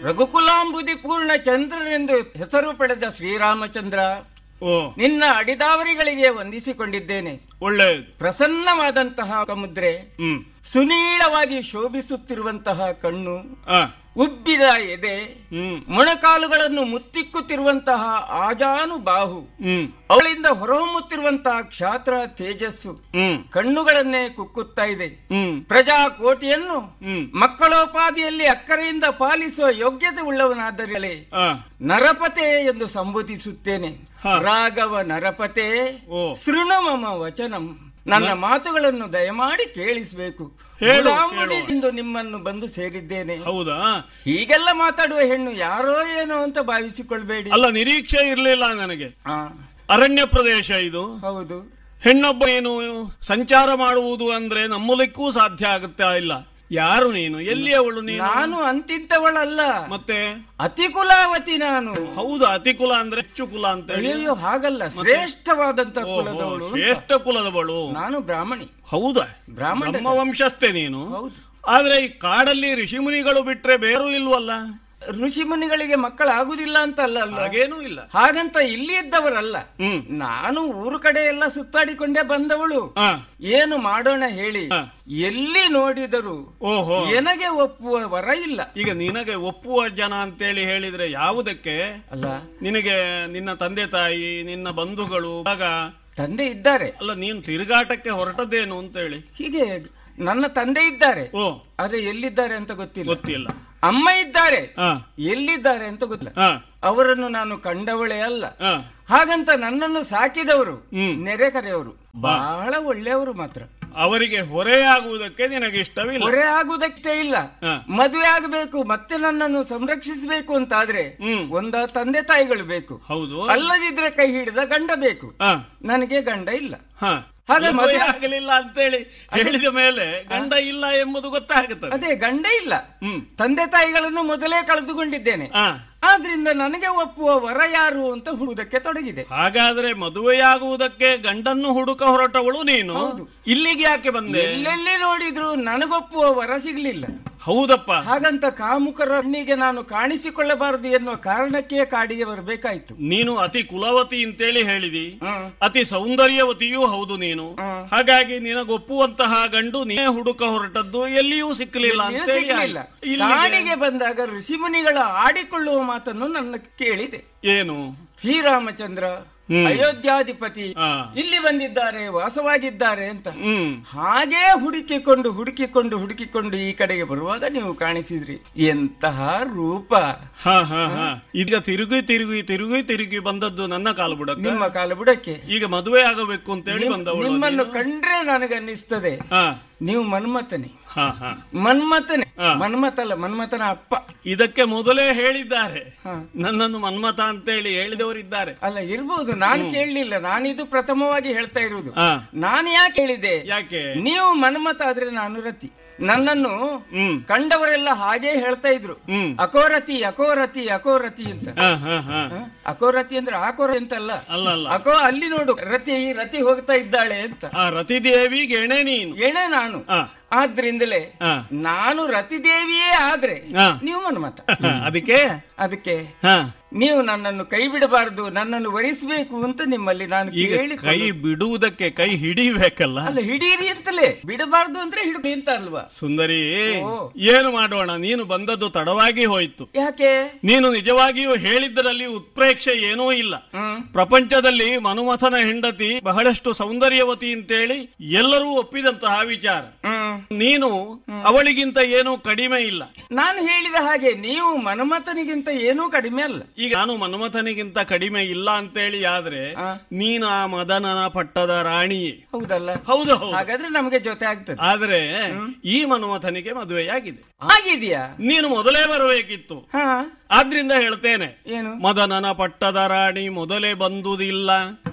ರಘುಕುಲಾಂಬುದಿ ಪೂರ್ಣ ಚಂದ್ರನೆಂದು ಹೆಸರು ಪಡೆದ ಶ್ರೀರಾಮಚಂದ್ರ ಓ ನಿನ್ನ ಅಡಿದಾವರಿಗಳಿಗೆ ವಂದಿಸಿಕೊಂಡಿದ್ದೇನೆ ಒಳ್ಳೆಯದು ಪ್ರಸನ್ನವಾದಂತಹ ಮುದ್ರೆ ಹ್ಮ್ ಸುನೀಳವಾಗಿ ಶೋಭಿಸುತ್ತಿರುವಂತಹ ಕಣ್ಣು ಆ ಉಬ್ಬಿದ ಎದೆ ಹ್ಮ್ ಮೊಣಕಾಲುಗಳನ್ನು ಮುತ್ತಿಕ್ಕುತ್ತಿರುವಂತಹ ಆಜಾನು ಬಾಹು ಹ್ಮ್ ಅವಳಿಂದ ಹೊರಹೊಮ್ಮುತ್ತಿರುವಂತಹ ಕ್ಷಾತ್ರ ತೇಜಸ್ಸು ಹ್ಮ್ ಕಣ್ಣುಗಳನ್ನೇ ಕುಕ್ಕುತ್ತಾ ಇದೆ ಹ್ಮ್ ಪ್ರಜಾಕೋಟಿಯನ್ನು ಹ್ಮ್ ಮಕ್ಕಳೋಪಾದಿಯಲ್ಲಿ ಅಕ್ಕರೆಯಿಂದ ಪಾಲಿಸುವ ಯೋಗ್ಯತೆ ಉಳ್ಳವನಾದರಲೇ ಆ ನರಪತೆ ಎಂದು ಸಂಬೋಧಿಸುತ್ತೇನೆ ಹ. ರಾಘವ ನರಪತೆ ಓ. ಶೃಣು ಮಮ ವಚನಂ ನನ್ನ ಮಾತುಗಳನ್ನು ದಯಮಾಡಿ ಕೇಳಿಸಬೇಕು ಹೇಳು, ಗುಲಾಮನಿಂದು ನಿಮ್ಮನ್ನು ಬಂದು ಸೇರಿದ್ದೇನೆ ಹೌದಾ ಹೀಗೆಲ್ಲ ಮಾತಾಡುವ ಹೆಣ್ಣು ಯಾರೋ ಏನೋ ಅಂತ ಭಾವಿಸಿಕೊಳ್ಬೇಡಿ ಅಲ್ಲ ನಿರೀಕ್ಷೆ ಇರ್ಲಿಲ್ಲ ನನಗೆ ಆ, ಅರಣ್ಯ ಪ್ರದೇಶ ಇದು ಹೌದು ಹೆಣ್ಣೊಬ್ಬ ಏನು ಸಂಚಾರ ಮಾಡುವುದು ಅಂದ್ರೆ ನಮ್ಮಲಿಕ್ಕೂ ಸಾಧ್ಯ ಆಗುತ್ತಾ ಇಲ್ಲ ಯಾರು ನೀನು ಎಲ್ಲಿ ಅವಳು ನೀನು ನಾನು ಅಂತಿಂತವಳಲ್ಲ ಮತ್ತೆ ಅತಿ ಕುಲಾವತಿ ನಾನು ಹೌದು ಅತಿಕುಲ ಅಂದ್ರೆ ಹೆಚ್ಚು ಕುಲ ಅಂತ ಹೇಳಿ ಅಯ್ಯೋ ಹಾಗಲ್ಲ ಶ್ರೇಷ್ಠವಾದಂತ ಓಹೋ, ಕುಲದವಳು ಅಂತ. ಶ್ರೇಷ್ಠ ಕುಲದವಳು ನಾನು ಬ್ರಾಹ್ಮಣಿ ಹೌದಾ ಬ್ರಾಹ್ಮಣ ಬ್ರಹ್ಮ ವಂಶಸ್ಥೆ ನೀನು ಹೌದು ಆದ್ರೆ ಈ ಕಾಡಲ್ಲಿ ಋಷಿಮುನಿಗಳು ಬಿಟ್ರೆ ಬೇರೂ ಇಲ್ವಲ್ಲ ಋಷಿ ಮುನಿಗಳಿಗೆ ಮಕ್ಕಳಾಗುದಿಲ್ಲ ಅಂತ ಅಲ್ಲ ಅಲ್ಲ ಹಾಗೇನೂ ಇಲ್ಲ ಹಾಗಂತ ಇಲ್ಲಿ ಇದ್ದವರಲ್ಲ ಹ್ಮ್ ನಾನು ಊರು ಕಡೆ ಎಲ್ಲ ಸುತ್ತಾಡಿಕೊಂಡೇ ಬಂದವಳು ಆ, ಏನು ಮಾಡೋಣ ಹೇಳಿ ಹ. ಎಲ್ಲಿ ನೋಡಿದರು ಓಹೋ ನನಗೆ ಒಪ್ಪುವ ವರ ಇಲ್ಲ ಈಗ ನಿನಗೆ ಒಪ್ಪುವ ಜನ ಅಂತೇಳಿ ಹೇಳಿದ್ರೆ ಯಾವುದಕ್ಕೆ ಅಲ್ಲ ನಿನಗೆ ನಿನ್ನ ತಂದೆ ತಾಯಿ ನಿನ್ನ ಬಂಧುಗಳು ಆಗ ತಂದೆ ಇದ್ದಾರೆ ಅಲ್ಲ ನೀನು ತಿರುಗಾಟಕ್ಕೆ ಹೊರಟದ್ದೇನು ಅಂತ ಹೇಳಿ ಹೀಗೆ ನನ್ನ ತಂದೆ ಇದ್ದಾರೆ ಓ ಆದ್ರೆ ಎಲ್ಲಿದ್ದಾರೆ ಅಂತ ಗೊತ್ತಿಲ್ಲ ಗೊತ್ತಿಲ್ಲ ಅಮ್ಮ ಇದ್ದಾರೆ ಆ, ಎಲ್ಲಿದ್ದಾರೆ ಅಂತ ಗೊತ್ತಿಲ್ಲ ಆ, ಅವರನ್ನು ನಾನು ಕಂಡವಳೇ ಅಲ್ಲ ಆ. ಹಾಗಂತ ನನ್ನನ್ನು ಸಾಕಿದವರು ಹ್ಮ್. ನೆರೆಕರೆಯವರು ಬಹಳ ಒಳ್ಳೆಯವರು ಮಾತ್ರ ಅವರಿಗೆ ಹೊರೆಯಾಗುವುದಕ್ಕೆ ನಿನಗೆ ಇಷ್ಟವಿಲ್ಲ ಹೊರೆ ಆಗುವುದಕ್ಕೆ ಇಲ್ಲ ಹ. ಮದುವೆ ಆಗಬೇಕು ಮತ್ತೆ ನನ್ನನ್ನು ಸಂರಕ್ಷಿಸಬೇಕು ಅಂತಾದ್ರೆ ಹ್ಮ್. ಒಂದ ತಂದೆ ತಾಯಿಗಳು ಬೇಕು ಹೌದು ಅಲ್ಲದಿದ್ರೆ ಕೈ ಹಿಡಿದ ಗಂಡ ಬೇಕು ಆ, ನನಗೆ ಗಂಡ ಇಲ್ಲ ಹ. ಹಾಗೆ ಮದುವೆ ಮದುವೆ- ಆಗಲಿಲ್ಲ ಅಂತೇಳಿ ಹೇಳಿದ ಮೇಲೆ ಗಂಡ ಇಲ್ಲ ಎಂಬುದು ಗೊತ್ತಾಗುತ್ತದೆ ಅದೇ ಗಂಡ ಇಲ್ಲ ಹ್ಮ್ ತಂದೆ ತಾಯಿಗಳನ್ನು ಮೊದಲೇ ಕಳೆದುಕೊಂಡಿದ್ದೇನೆ ಆ ಆದ್ರಿಂದ ನನಗೆ ಒಪ್ಪುವ ವರ ಯಾರು ಅಂತ ಹುಡುದಕ್ಕೆ ತೊಡಗಿದೆ ಹಾಗಾದ್ರೆ ಮದುವೆಯಾಗುವುದಕ್ಕೆ ಗಂಡನ್ನು ಹುಡುಕ ಹೊರಟವಳು ನೀನು ಹೌದು. ಇಲ್ಲಿಗೆ ಯಾಕೆ ಬಂದೆ ಎಲ್ಲೆಲ್ಲಿ ನೋಡಿದ್ರು ನನಗೊಪ್ಪುವ ವರ ಸಿಗ್ಲಿಲ್ಲ ಹೌದಪ್ಪ ಹಾಗಂತ ಕಾಮುಕರ ಹೆಣ್ಣಿಗೆ ನಾನು ಕಾಣಿಸಿಕೊಳ್ಳಬಾರದು ಎನ್ನುವ ಕಾರಣಕ್ಕೆ ಕಾಡಿಗೆ ಬರಬೇಕಾಯ್ತು ನೀನು ಅತಿ ಕುಲವತಿ ಅಂತೇಳಿ ಹೇಳಿದಿ ಹ್ಮ್. ಅತಿ ಸೌಂದರ್ಯವತಿಯೂ ಹೌದು ನೀನು ಹ್ಮ್. ಹಾಗಾಗಿ ನಿನಗೊಪ್ಪುವಂತಹ ಗಂಡು ನೀನೇ ಹುಡುಕ ಹೊರಟದ್ದು ಎಲ್ಲಿಯೂ ಸಿಕ್ಕಲಿಲ್ಲ ಎಲ್ಲಿಯೂ ಅಂತೇಳಿ ಸಿಗ್ಲಿಲ್ಲ ಆಯ್ತು. ಇಲ್ಲಿಗೆ ಕಾಡಿಗೆ ಬಂದಾಗ ಋಷಿಮುನಿಗಳ ಆಡಿಕೊಳ್ಳುವ ಮಾತನ್ನು ನನ್ನ ಕೇಳಿದೆ ಏನು ಶ್ರೀರಾಮಚಂದ್ರ ಹ್ಮ್. ಅಯೋಧ್ಯಾಧಿಪತಿ ಆ. ಇಲ್ಲಿ ಬಂದಿದ್ದಾರೆ ವಾಸವಾಗಿದ್ದಾರೆ ಅಂತ ಹ್ಮ್ ಹಾಗೇ ಹುಡುಕಿಕೊಂಡು ಹುಡುಕಿಕೊಂಡು ಹುಡುಕಿಕೊಂಡು ಈ ಕಡೆಗೆ ಬರುವಾಗ ನೀವು ಕಾಣಿಸಿದ್ರಿ ಎಂತಹ ರೂಪ ಹ ಹ ಹ ಈಗ ತಿರುಗಿ ತಿರುಗಿ ತಿರುಗಿ ತಿರುಗಿ ಬಂದದ್ದು ನನ್ನ ಕಾಲು ಬುಡಕ್ಕೆ ನಿಮ್ಮ ಕಾಲ ಬುಡಕ್ಕೆ ಈಗ ಮದುವೆ ಆಗಬೇಕು ಅಂತೇಳಿ ನಿಮ್- ಬಂದವಳು ನಿಮ್ಮನ್ನು ನೀನು. ಕಂಡ್ರೆ ನನಗನ್ನಿಸ್ತದೆ ಹ ನೀವು ಮನ್ಮಥನೆ ಹ ಹ ಮನ್ಮಥನೆ ಆ. ಮನ್ಮಥಲ್ಲ ಮನ್ಮಥನ ಅಪ್ಪ ಇದಕ್ಕೆ ಮೊದಲೇ ಹೇಳಿದ್ದಾರೆ ಹ. ನನ್ನನ್ನು ಮನ್ಮಥ ಅಂತೇಳಿ ಹೇಳಿದವರಿದ್ದಾರೆ ಅಲ್ಲ ಇರ್ಬೋದು ನಾನು ಕೇಳಲಿಲ್ಲ ನಾನಿದು ಪ್ರಥಮವಾಗಿ ಹೇಳ್ತಾ ಇರುವುದು ಹ ನಾನು ಯಾಕೆ ಹೇಳಿದೆ ಯಾಕೆ ನೀವು ಮನ್ಮಥ ಆದ್ರೆ ನಾನು ರತಿ ನನ್ನನ್ನು ಹ್ಮ್ ಕಂಡವರೆಲ್ಲ ಹಾಗೆ ಹೇಳ್ತಾ ಇದ್ರು ಹ್ಮ್ ಅಕೋರತಿ ಅಕೋರತಿ ಅಕೋರತಿ ಅಂತ ಹ ಹ ಹ ಹ? ಅಕೋರತಿ ಅಂದ್ರೆ ಆಕೋರ ಅಂತಲ್ಲ ಅಲ್ಲ ಅಲ್ಲ ಅಕೋ ಅಲ್ಲಿ ನೋಡು ರತಿ ರತಿ ಹೋಗ್ತಾ ಇದ್ದಾಳೆ ಅಂತ ಆ ರತಿದೇವಿಗೆ ಎಣೆ ನೀನು ಎಣೆ ನಾನು ಆ, ಆದ್ರಿಂದಲೇ ಆ. ನಾನು ರತಿದೇವಿಯೇ ಆದ್ರೆ ಆ. ನೀವು ಮನ್ಮಥ ಅದಕ್ಕೆ ಅದಕ್ಕೆ ಹ ನೀವು ನನ್ನನ್ನು ಕೈ ಬಿಡಬಾರದು ನನ್ನನ್ನು ವರಿಸಬೇಕು ಅಂತ ನಿಮ್ಮಲ್ಲಿ ನಾನು ಈಗ ಕೇಳಿ ಕೈ ಬಿಡುವುದಕ್ಕೆ ಕೈ ಹಿಡಿಬೇಕಲ್ಲ ಅಲ್ಲ ಹಿಡೀರಿ ಅಂತಲೇ ಬಿಡಬಾರ್ದು ಅಂದ್ರೆ ಹಿಡಿದು ಅಂತ ಅಲ್ವಾ ಸುಂದರಿ ಓ. ಏನು ಮಾಡೋಣ ನೀನು ಬಂದದ್ದು ತಡವಾಗಿ ಹೋಯಿತು ಯಾಕೆ ನೀನು ನಿಜವಾಗಿಯೂ ಹೇಳಿದ್ದರಲ್ಲಿ ಉತ್ಪ್ರೇಕ್ಷೆ ಏನೂ ಇಲ್ಲ ಹ್ಮ್ ಪ್ರಪಂಚದಲ್ಲಿ ಮನುಮಥನ ಹೆಂಡತಿ ಬಹಳಷ್ಟು ಸೌಂದರ್ಯವತಿ ಅಂತೇಳಿ ಎಲ್ಲರೂ ಒಪ್ಪಿದಂತಹ ವಿಚಾರ ಹ್ಮ್ ನೀನು ಅವಳಿಗಿಂತ ಏನೂ ಕಡಿಮೆ ಇಲ್ಲ ನಾನು ಹೇಳಿದ ಹಾಗೆ ನೀವು ಮನ್ಮಥನಿಗಿಂತ ಏನೂ ಕಡಿಮೆ ಅಲ್ಲ ಈಗ ನಾನು ಮನ್ಮಥನಿಗಿಂತ ಕಡಿಮೆ ಇಲ್ಲ ಅಂತೇಳಿ ಆದ್ರೆ ಆ. ನೀನು ಆ ಮದನನ ಪಟ್ಟದ ರಾಣಿಯೇ ಹೌದಲ್ಲ ಹೌದು ಹೌದು ಹಾಗಾದ್ರೆ ನಮಗೆ ಜೊತೆ ಆಗ್ತದೆ ಆದ್ರೆ ಈ ಮನ್ಮಥನಿಗೆ ಮದುವೆಯಾಗಿದೆ ಆಗಿದೆಯಾ ನೀನು ಮೊದಲೇ ಬರಬೇಕಿತ್ತು ಹಾ ಆದ್ರಿಂದ ಹೇಳ್ತೇನೆ ಏನು ಮದನನ ಪಟ್ಟದ ರಾಣಿ ಮೊದಲೇ ಬಂದುದಿಲ್ಲ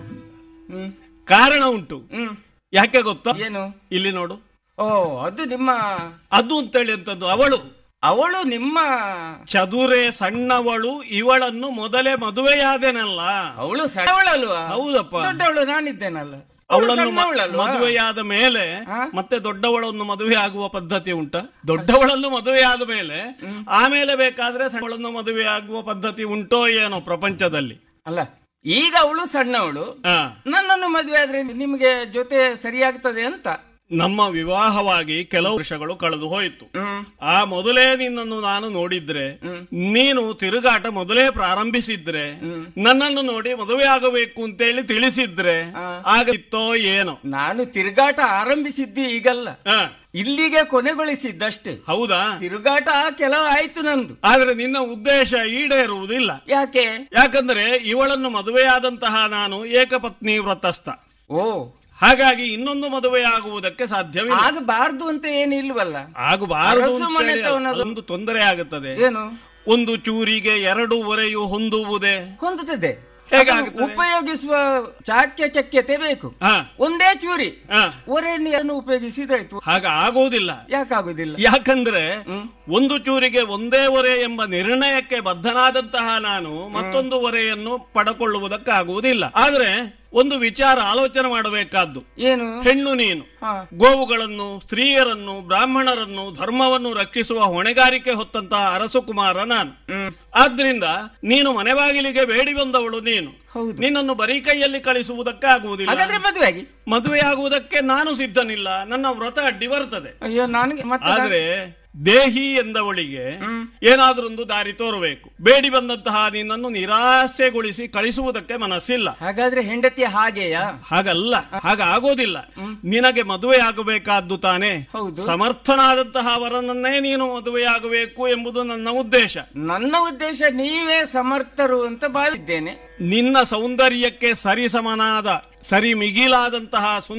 ಹ್ಮ್ ಕಾರಣ ಉಂಟು ಹ್ಮ್ ಯಾಕೆ ಗೊತ್ತಾ ಏನು ಇಲ್ಲಿ ನೋಡು ಓ ಅದು ನಿಮ್ಮ ಅದು ಅಂತೇಳಿ ಅಂತದ್ದು ಅವಳು ಅವಳು ನಿಮ್ಮ ಚದುರೆ ಸಣ್ಣವಳು ಇವಳನ್ನು ಮೊದಲೇ ಮದುವೆಯಾದೆನಲ್ಲ ಅವಳು ಸಣ್ಣವಳಲ್ವಾ ಹೌದಪ್ಪ ದೊಡ್ಡವಳು ನಾನಿದ್ದೇನಲ್ಲ ಅವಳನ್ನು ಮ- ಸಣ್ಣವಳಲ್ವಾ? ಮದುವೆಯಾದ ಮೇಲೆ ಹಾ? ಮತ್ತೆ ದೊಡ್ಡವಳನ್ನು ಮದುವೆ ಆಗುವ ಪದ್ಧತಿ ಉಂಟ ದೊಡ್ಡವಳನ್ನು ಮದುವೆ ಆದ ಮೇಲೆ ಆಮೇಲೆ ಬೇಕಾದ್ರೆ ಸಣ್ಣವಳನ್ನು ಮದುವೆ ಆಗುವ ಪದ್ಧತಿ ಉಂಟೋ ಏನೋ ಪ್ರಪಂಚದಲ್ಲಿ ಅಲ್ಲ ಈಗ ಅವಳು ಸಣ್ಣವಳು ಆ, ನನ್ನನ್ನು ಮದುವೆ ಆದ್ರೆ ನಿಮಗೆ ಜೊತೆ ಸರಿಯಾಗ್ತದೆ ಅಂತ ನಮ್ಮ ವಿವಾಹವಾಗಿ ಕೆಲವು ವರ್ಷಗಳು ಕಳೆದು ಹೋಯಿತು ಹ್ಮ್ ಆ ಮೊದಲೇ ನಿನ್ನನ್ನು ನಾನು ನೋಡಿದ್ರೆ ನೀನು ತಿರುಗಾಟ ಮೊದಲೇ ಪ್ರಾರಂಭಿಸಿದ್ರೆ ನನ್ನನ್ನು ನೋಡಿ ಮದುವೆ ಆಗಬೇಕು ಅಂತೇಳಿ ತಿಳಿಸಿದ್ರೆ ಆಗಿತ್ತೋ ಏನೋ ನಾನು ತಿರುಗಾಟ ಆರಂಭಿಸಿದ್ದು ಈಗಲ್ಲ ಆ, ಇಲ್ಲಿಗೆ ಕೊನೆಗೊಳಿಸಿದ್ದಷ್ಟೇ ಹೌದಾ ತಿರುಗಾಟ ಕೆಲವು ಆಯ್ತು ನಂದು ಆದ್ರೆ ನಿನ್ನ ಉದ್ದೇಶ ಈಡೇರುವುದಿಲ್ಲ ಯಾಕೆ ಯಾಕಂದ್ರೆ ಇವಳನ್ನು ಮದುವೆಯಾದಂತಹ ನಾನು ಏಕಪತ್ನಿ ವ್ರತಸ್ಥ ಓ ಹಾಗಾಗಿ ಇನ್ನೊಂದು ಮದುವೆ ಆಗುವುದಕ್ಕೆ ಸಾಧ್ಯವಿಲ್ಲ ಆಗಬಾರ್ದು ಅಂತ ಏನಿಲ್ವಲ್ಲ ಆಗಬಾರದು ಅರಸು ಅಂತೇಳಿ ಮನೆತವನದು. ಒಂದು ತೊಂದರೆ ಆಗುತ್ತದೆ ಏನು ಒಂದು ಚೂರಿಗೆ ಎರಡು ಒರೆಯು ಹೊಂದುವುದೇ ಹೊಂದುತ್ತದೆ ಹೇಗಾಗುತ್ತದೆ? ಅದನ್ನು ಉಪಯೋಗಿಸುವ ಚಾಕ್ಯ ಚಕ್ಯತೆ ಬೇಕು ಹಾ ಒಂದೇ ಚೂರಿ ಹಾ ಒರೆಯನ್ನು ಉಪಯೋಗಿಸಿದಾಯ್ತು ಹಾಗ ಆಗುವುದಿಲ್ಲ ಯಾಕಾಗುದಿಲ್ಲ ಯಾಕಂದ್ರೆ ಒಂದು ಚೂರಿಗೆ ಒಂದೇ ಒರೆ ಎಂಬ ನಿರ್ಣಯಕ್ಕೆ ಬದ್ಧನಾದಂತಹ ನಾನು ಮತ್ತೊಂದು ಒರೆಯನ್ನು ಪಡಕೊಳ್ಳುವುದಕ್ಕಾಗುವುದಿಲ್ಲ ಆದ್ರೆ ಒಂದು ವಿಚಾರ ಆಲೋಚನೆ ಮಾಡಬೇಕಾದ್ದು ಏನು ಹೆಣ್ಣು ನೀನು ಹಾ ಗೋವುಗಳನ್ನು ಸ್ತ್ರೀಯರನ್ನು ಬ್ರಾಹ್ಮಣರನ್ನು ಧರ್ಮವನ್ನು ರಕ್ಷಿಸುವ ಹೊಣೆಗಾರಿಕೆ ಹೊತ್ತಂತಹ ಅರಸು ಕುಮಾರ ನಾನು ಹ್ಮ್ ಆದ್ರಿಂದ ನೀನು ಮನೆ ಬಾಗಿಲಿಗೆ ಬೇಡಿ ಬಂದವಳು ನೀನು ಹೌದು ನಿನ್ನನ್ನು ಬರೀ ಕೈಯಲ್ಲಿ ಕಳಿಸುವುದಕ್ಕೆ ಆಗುವುದಿಲ್ಲ ಹಾಗಾದ್ರೆ ಮದುವೆ ಆಗಿ ಮದುವೆ ಆಗುವುದಕ್ಕೆ ನಾನು ಸಿದ್ಧನಿಲ್ಲ ನನ್ನ ವ್ರತ ಅಡ್ಡಿ ಬರ್ತದೆ ಅಯ್ಯೋ ನನಗೆ ಮತ್ತೆ ಆದ್ರೆ ದೇಹಿ ಎಂದವಳಿಗೆ ಏನಾದ್ರೊಂದು ದಾರಿ ತೋರಬೇಕು ಬೇಡಿ ಬಂದಂತಹ ನಿನ್ನನ್ನು ನಿರಾಸೆಗೊಳಿಸಿ ಕಳಿಸುವುದಕ್ಕೆ ಮನಸ್ಸಿಲ್ಲ ಹಾಗಾದ್ರೆ ಹೆಂಡತಿಯ ಹಾಗೆಯಾ ಹಾಗಲ್ಲ ಹಾಗಾಗೋದಿಲ್ಲ ನಿನಗೆ ಮದುವೆ ಆಗಬೇಕಾದ್ದು ತಾನೇ ಹೌದು. ಸಮರ್ಥನಾದಂತಹ ವರನನ್ನೇ ನೀನು ಮದುವೆಯಾಗಬೇಕು ಎಂಬುದು ನನ್ನ ಉದ್ದೇಶ ನನ್ನ ಉದ್ದೇಶ ನೀವೇ ಸಮರ್ಥರು ಅಂತ ಭಾವಿದ್ದೇನೆ ನಿನ್ನ ಸೌಂದರ್ಯಕ್ಕೆ ಸರಿಸಮನಾದ ಸರಿ ಮಿಗಿಲಾದಂತಹ